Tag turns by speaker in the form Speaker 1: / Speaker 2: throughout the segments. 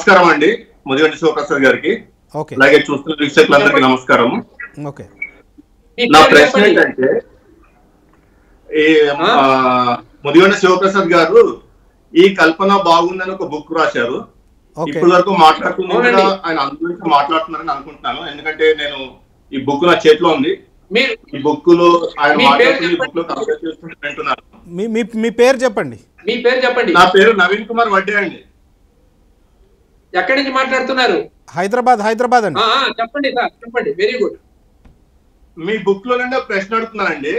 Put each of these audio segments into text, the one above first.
Speaker 1: నమస్కారం అండి ముదిగంటి శివప్రసాద్ గారికి
Speaker 2: ఓకే
Speaker 1: అలాగే చూస్తున్న వీక్షకులందరికీ నమస్కారం
Speaker 2: ఓకే
Speaker 3: మీ
Speaker 1: నా
Speaker 3: పేరు
Speaker 1: ప్రశ్న
Speaker 3: చెప్పండి.
Speaker 1: ఏంటంటే ఈ ఆ, ముదిగంటి శివప్రసాద్ గారు ఈ కల్పన బాగుందని ఒక బుక్ రాశారు
Speaker 2: ఓకే
Speaker 1: ఇప్పటి వరకు మాట్లాడుతున్నా కూడా
Speaker 3: అవునండి.
Speaker 1: ఆయన అందు గురించి మాట్లాడుతున్నారని అనుకుంటున్నాను ఎందుకంటే నేను ఈ బుక్ నా చేతిలో ఉంది
Speaker 3: మీరు
Speaker 1: ఈ బుక్ లో ఆయన
Speaker 3: మీ పేరు
Speaker 1: మాట్లాడుతున్న ఈ
Speaker 3: చెప్పండి.
Speaker 1: బుక్ లో కంప్లీట్ చేసుకుంటూ వింటున్నాను
Speaker 2: మీ మీ మీ పేరు చెప్పండి
Speaker 3: మీ పేరు చెప్పండి
Speaker 1: నా పేరు నవీన్ కుమార్ వడ్డే అండి
Speaker 3: ఎక్కడి నుంచి మాట్లాడుతున్నారు
Speaker 2: హైదరాబాద్ హైదరాబాద్ అండి
Speaker 3: ఆ, ఆ, చెప్పండి సార్ చెప్పండి వెరీ గుడ్
Speaker 1: మీ బుక్ లో నుండి ఒక ప్రశ్న అడుగుతున్నానండి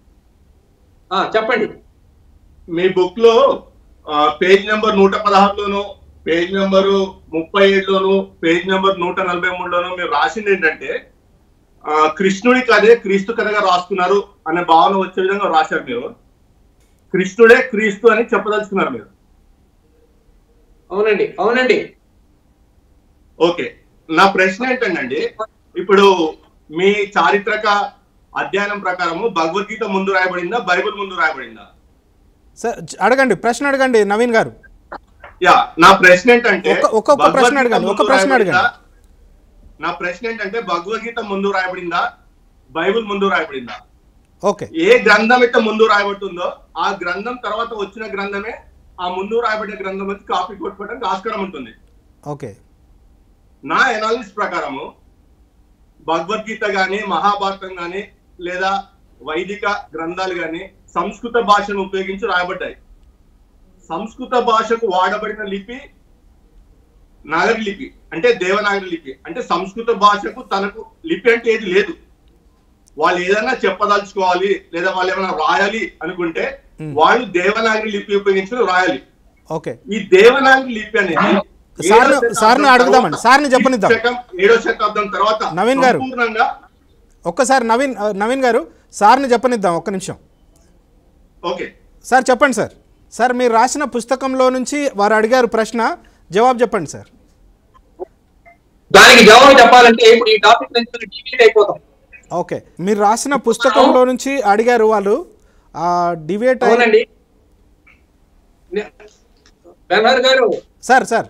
Speaker 3: ఆ, చెప్పండి
Speaker 1: మీ బుక్ లో ఆ, పేజ్ నెంబర్ నూట పదహారులోను పేజ్ నెంబరు ముప్పై ఏడులోను పేజ్ నెంబర్ నూట నలభై మూడులోను మీరు రాసింది ఏంటంటే ఆ, కృష్ణుడి కథే క్రీస్తు కథగా రాస్తున్నారు అనే భావన వచ్చే విధంగా రాశారు మీరు కృష్ణుడే క్రీస్తు అని చెప్పదలుచుకున్నారు మీరు
Speaker 3: అవునండి అవునండి
Speaker 1: ఓకే నా ప్రశ్న ఏంటండి ఇప్పుడు మీ చారిత్రక అధ్యయనం ప్రకారము భగవద్గీత ముందు రాయబడిందా బైబిల్ ముందు రాయబడిందా
Speaker 2: సార్ చ- అడగండి ప్రశ్న అడగండి నవీన్ గారు
Speaker 1: యా నా ప్రశ్న ఏంటంటే
Speaker 2: ఒక్క- ఒక్కొక్క ప్రశ్న
Speaker 1: భగవద్గీత
Speaker 2: అడగండి, ఒక్క
Speaker 1: ముందు
Speaker 2: ప్రశ్న
Speaker 1: రాయబడిందా?
Speaker 2: అడగండి.
Speaker 1: నా ప్రశ్న ఏంటంటే భగవద్గీత ముందు రాయబడిందా బైబిల్ ముందు రాయబడిందా
Speaker 2: ఓకే
Speaker 1: ఏ గ్రంథం అయితే ముందు రాయబడుతుందో ఆ గ్రంథం తర్వాత వచ్చిన గ్రంథమే ఆ ముందు రాయబడిన గ్రంథం వచ్చి కాపీ కొట్టుకోవడానికి ఆస్కారం ఉంటుంది
Speaker 2: ఓకే
Speaker 1: నా ఎనాలిసిస్ ప్రకారము భగవద్గీత గాని మహాభారతం గాని లేదా వైదిక గ్రంథాలు గాని సంస్కృత భాషను ఉపయోగించి రాయబడ్డాయి సంస్కృత భాషకు వాడబడిన లిపి నాగరి లిపి అంటే దేవనాగరి లిపి అంటే సంస్కృత భాషకు తనకు లిపి అంటే ఏది లేదు వాళ్ళు ఏదైనా చెప్పదలుచుకోవాలి లేదా వాళ్ళు ఏమైనా రాయాలి అనుకుంటే వాళ్ళు దేవనాగరి లిపి ఉపయోగించుకుని రాయాలి
Speaker 2: ఓకే
Speaker 1: ఈ దేవనాగరి లిపి అనేది
Speaker 2: సార్ని-
Speaker 1: ఏడో శతాబ్దం
Speaker 2: సార్ని అడుగుదామండి.
Speaker 1: తర్వాత,
Speaker 2: సార్ని చెప్పనిద్దాం.
Speaker 1: శకం, ఏడో శతాబ్దం తర్వాత
Speaker 2: నవీన్ గారు.
Speaker 1: సంపూర్ణంగా
Speaker 2: ఒక్కసారి నవీన్ ఆ, నవీన్ గారు సార్ని చెప్పనిద్దాం ఒక్క నిమిషం
Speaker 1: ఓకే
Speaker 2: సార్ చెప్పండి సార్ సార్ మీరు రాసిన పుస్తకంలో నుంచి వారు అడిగారు ప్రశ్న జవాబు చెప్పండి సార్
Speaker 3: దానికి జవాబు చెప్పాలంటే ఇప్పుడు ఈ టాపిక్ నుంచి డిలీట్ అయిపోతాం
Speaker 2: ఓకే మీరు రాసిన పుస్తకంలో నుంచి అడిగారు వాళ్ళు డివేట్ అయ్యి
Speaker 3: అవునండి నే- బెనర్ గారు
Speaker 2: సార్ సార్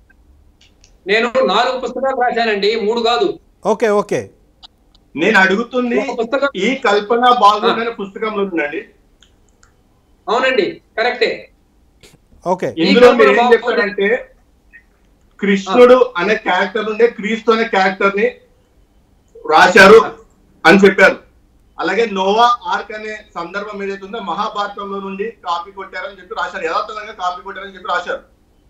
Speaker 3: నేను నాలుగు పుస్తకాలు రాశానండి మూడు కాదు
Speaker 2: ఓకే ఓకే
Speaker 1: నేను అడుగుతుంది
Speaker 3: ఒక పుస్తకం
Speaker 1: ఈ కల్పన బాగుందనే పుస్తకంలో ఉందండి
Speaker 3: అవునండి కరెక్టే
Speaker 2: ఓకే
Speaker 1: ఇందులో
Speaker 3: కల్పన
Speaker 1: మీరు ఏం
Speaker 3: బాగుంది.
Speaker 1: చెప్పారంటే కృష్ణుడు అనే క్యారెక్టర్ నుండే క్రీస్తు అనే క్యారెక్టర్ ని రాశారు అని చెప్పారు అలాగే నోవా ఆర్క్ అనే సందర్భం ఏదైతే ఉందో మహాభారతంలో నుండి కాపీ కొట్టారని చెప్పి రాశారు యథార్థంగా కాపీ కొట్టారని చెప్పి రాశారు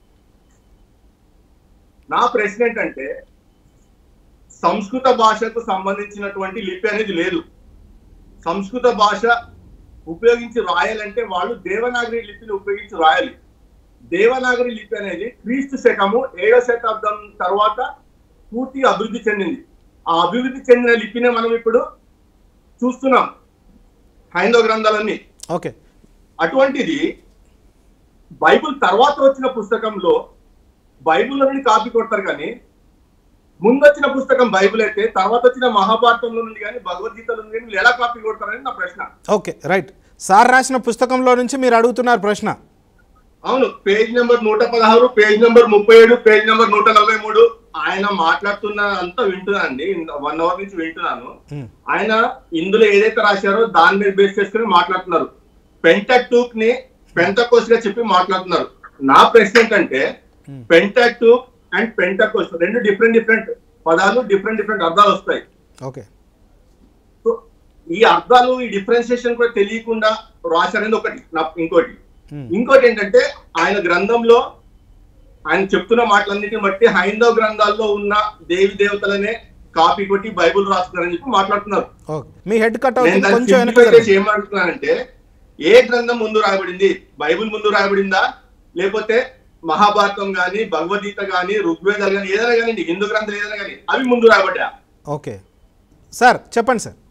Speaker 1: నా ప్రశ్న ఏంటంటే సంస్కృత భాషకు సంబంధించినటువంటి లిపి అనేది లేదు సంస్కృత భాష ఉపయోగించి రాయాలంటే వాళ్ళు దేవనాగరి లిపిని ఉపయోగించి రాయాలి దేవనాగరి లిపి అనేది క్రీస్తు శకము ఏడో శతాబ్దం తర్వాత పూర్తిగా అభివృద్ధి చెందింది ఆ అభివృద్ధి చెందిన లిపినే మనం ఇప్పుడు చూస్తున్నాం హైందవ గ్రంథాలన్నీ
Speaker 2: ఓకే
Speaker 1: అటువంటిది బైబిల్ తర్వాత వచ్చిన పుస్తకంలో బైబిల్లో నుండి కాపీ కొడతారు కానీ ముందు వచ్చిన పుస్తకం బైబిల్ అయితే తర్వాత వచ్చిన మహాభారతంలో నుండి కానీ భగవద్గీతలో నుండి కానీ వీళ్ళు ఎలా కాపీ కొడతారని నా ప్రశ్న
Speaker 2: ఓకే రైట్ సార్ రాసిన పుస్తకంలో నుంచి మీరు అడుగుతున్నారు ప్రశ్న
Speaker 1: అవును పేజ్ నెంబర్ నూట పదహారు పేజ్ నెంబర్ ముప్పై ఏడు పేజ్ నెంబర్ నూట నలభై మూడు ఆయన మాట్లాడుతున్న అంతా వింటున్నానండి వన్ అవర్ నుంచి వింటున్నాను
Speaker 2: Hmm.
Speaker 1: ఆయన ఇందులో ఏదైతే రాశారో దాని మీద బేస్ చేసుకుని మాట్లాడుతున్నారు పెంటూక్ ని పెంటకోస్ గా చెప్పి మాట్లాడుతున్నారు నా ప్రశ్న ఏంటంటే పెంటూక్ అండ్ పెంటకోస్ రెండు డిఫరెంట్ డిఫరెంట్ పదాలు డిఫరెంట్ డిఫరెంట్ అర్థాలు వస్తాయి
Speaker 2: ఓకే
Speaker 1: సో ఈ అర్థాలు ఈ డిఫరెన్సియేషన్ కూడా తెలియకుండా రాశారనేది ఒకటి నా ఇంకోటి
Speaker 2: Hmm.
Speaker 1: ఇంకోటి ఏంటంటే ఆయన గ్రంథంలో ఆయన చెప్తున్న మాటలన్నిటిని బట్టి హైందవ గ్రంథాల్లో ఉన్న దేవి దేవతలనే కాపీ కొట్టి బైబుల్ రాస్తున్నారని చెప్పి మాట్లాడుతున్నారు
Speaker 2: ఓకే మీ హెడ్ కట్
Speaker 1: నేను
Speaker 2: అవుతుంది
Speaker 1: దాన్ని
Speaker 2: కొంచెం వెనక
Speaker 1: simplify
Speaker 2: జరగండి.
Speaker 1: చేసి ఏమంటున్నానంటే ఏ గ్రంథం ముందు రాయబడింది బైబిల్ ముందు రాయబడిందా లేకపోతే మహాభారతం గాని భగవద్గీత గాని ఋగ్వేదాలు గాని ఏదైనా కానీ హిందూ గ్రంథాలు ఏదైనా కానీ అవి ముందు రాయబడ్డా
Speaker 2: ఓకే సార్ చెప్పండి సార్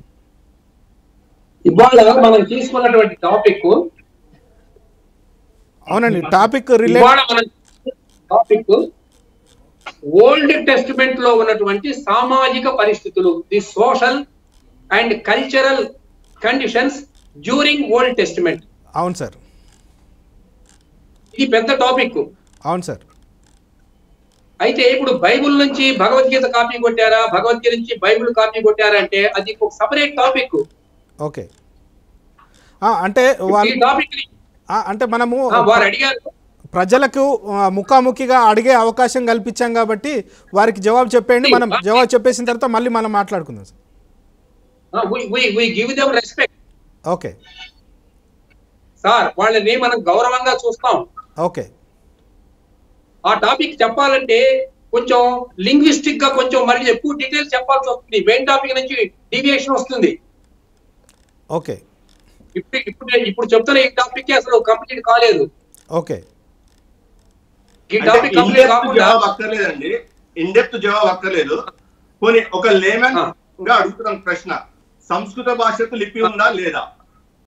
Speaker 3: ఇవాళ మనం తీసుకున్నటువంటి టాపిక్
Speaker 2: అవునండి టాపిక్ రిలేట్
Speaker 3: ఇవాళ మనం టాపిక్ ఓల్డ్ టెస్టిమెంట్ లో ఉన్నటువంటి సామాజిక పరిస్థితులు the social and cultural conditions during Old Testament
Speaker 2: అవును సార్
Speaker 3: ఇది పెద్ద టాపిక్
Speaker 2: అవును సార్
Speaker 3: అయితే ఇప్పుడు బైబిల్ నుంచి భగవద్గీత కాపీ కొట్టారా భగవద్గీత నుంచి బైబిల్ కాపీ కొట్టారా అంటే అది ఒక సపరేట్ టాపిక్
Speaker 2: ఓకే ఆ, అంటే
Speaker 3: ఈ
Speaker 2: వాళ్ళు
Speaker 3: టాపిక్
Speaker 2: ఆ, అంటే మనము
Speaker 3: వారు అడిగారు
Speaker 2: ప్రజలకు ఆ, ముఖాముఖిగా అడిగే అవకాశం కల్పించాం కాబట్టి వారికి జవాబు చెప్పేయండి మనం జవాబు చెప్పేసిన తర్వాత మళ్ళీ మనం మాట్లాడుకుందాం sir
Speaker 3: we give them respect
Speaker 2: okay
Speaker 3: sir వాళ్ళని మనం గౌరవంగా చూస్తాం
Speaker 2: ఓకే
Speaker 3: ఆ టాపిక్ చెప్పాలంటే కొంచెం లింగ్విస్టిక్ గా కొంచెం మరి ఎక్కువ డీటెయిల్స్ చెప్పాల్సి వస్తుంది మెయిన్ టాపిక్ నుంచి డీవియేషన్ వస్తుంది
Speaker 2: ఓకే
Speaker 3: ఇప్పుడు ఇప్పుడు ఇప్పుడు చెప్తున్న ఈ టాపిక్ అసలు కంప్లీట్ కాలేదు
Speaker 2: ఓకే
Speaker 3: ఈ
Speaker 1: అంటే
Speaker 3: టాపిక్ కంప్లీట్
Speaker 1: in-depth
Speaker 3: కాకుండా
Speaker 1: జవాబు అక్కర్లేదండి ఇండెప్త్ జవాబు అక్కర్లేదు కొన్ని ఒక లేమన్
Speaker 3: ఆ.
Speaker 1: గా అడుగుతున్నాం ప్రశ్న సంస్కృత భాషకు లిపి ఉందా లేదా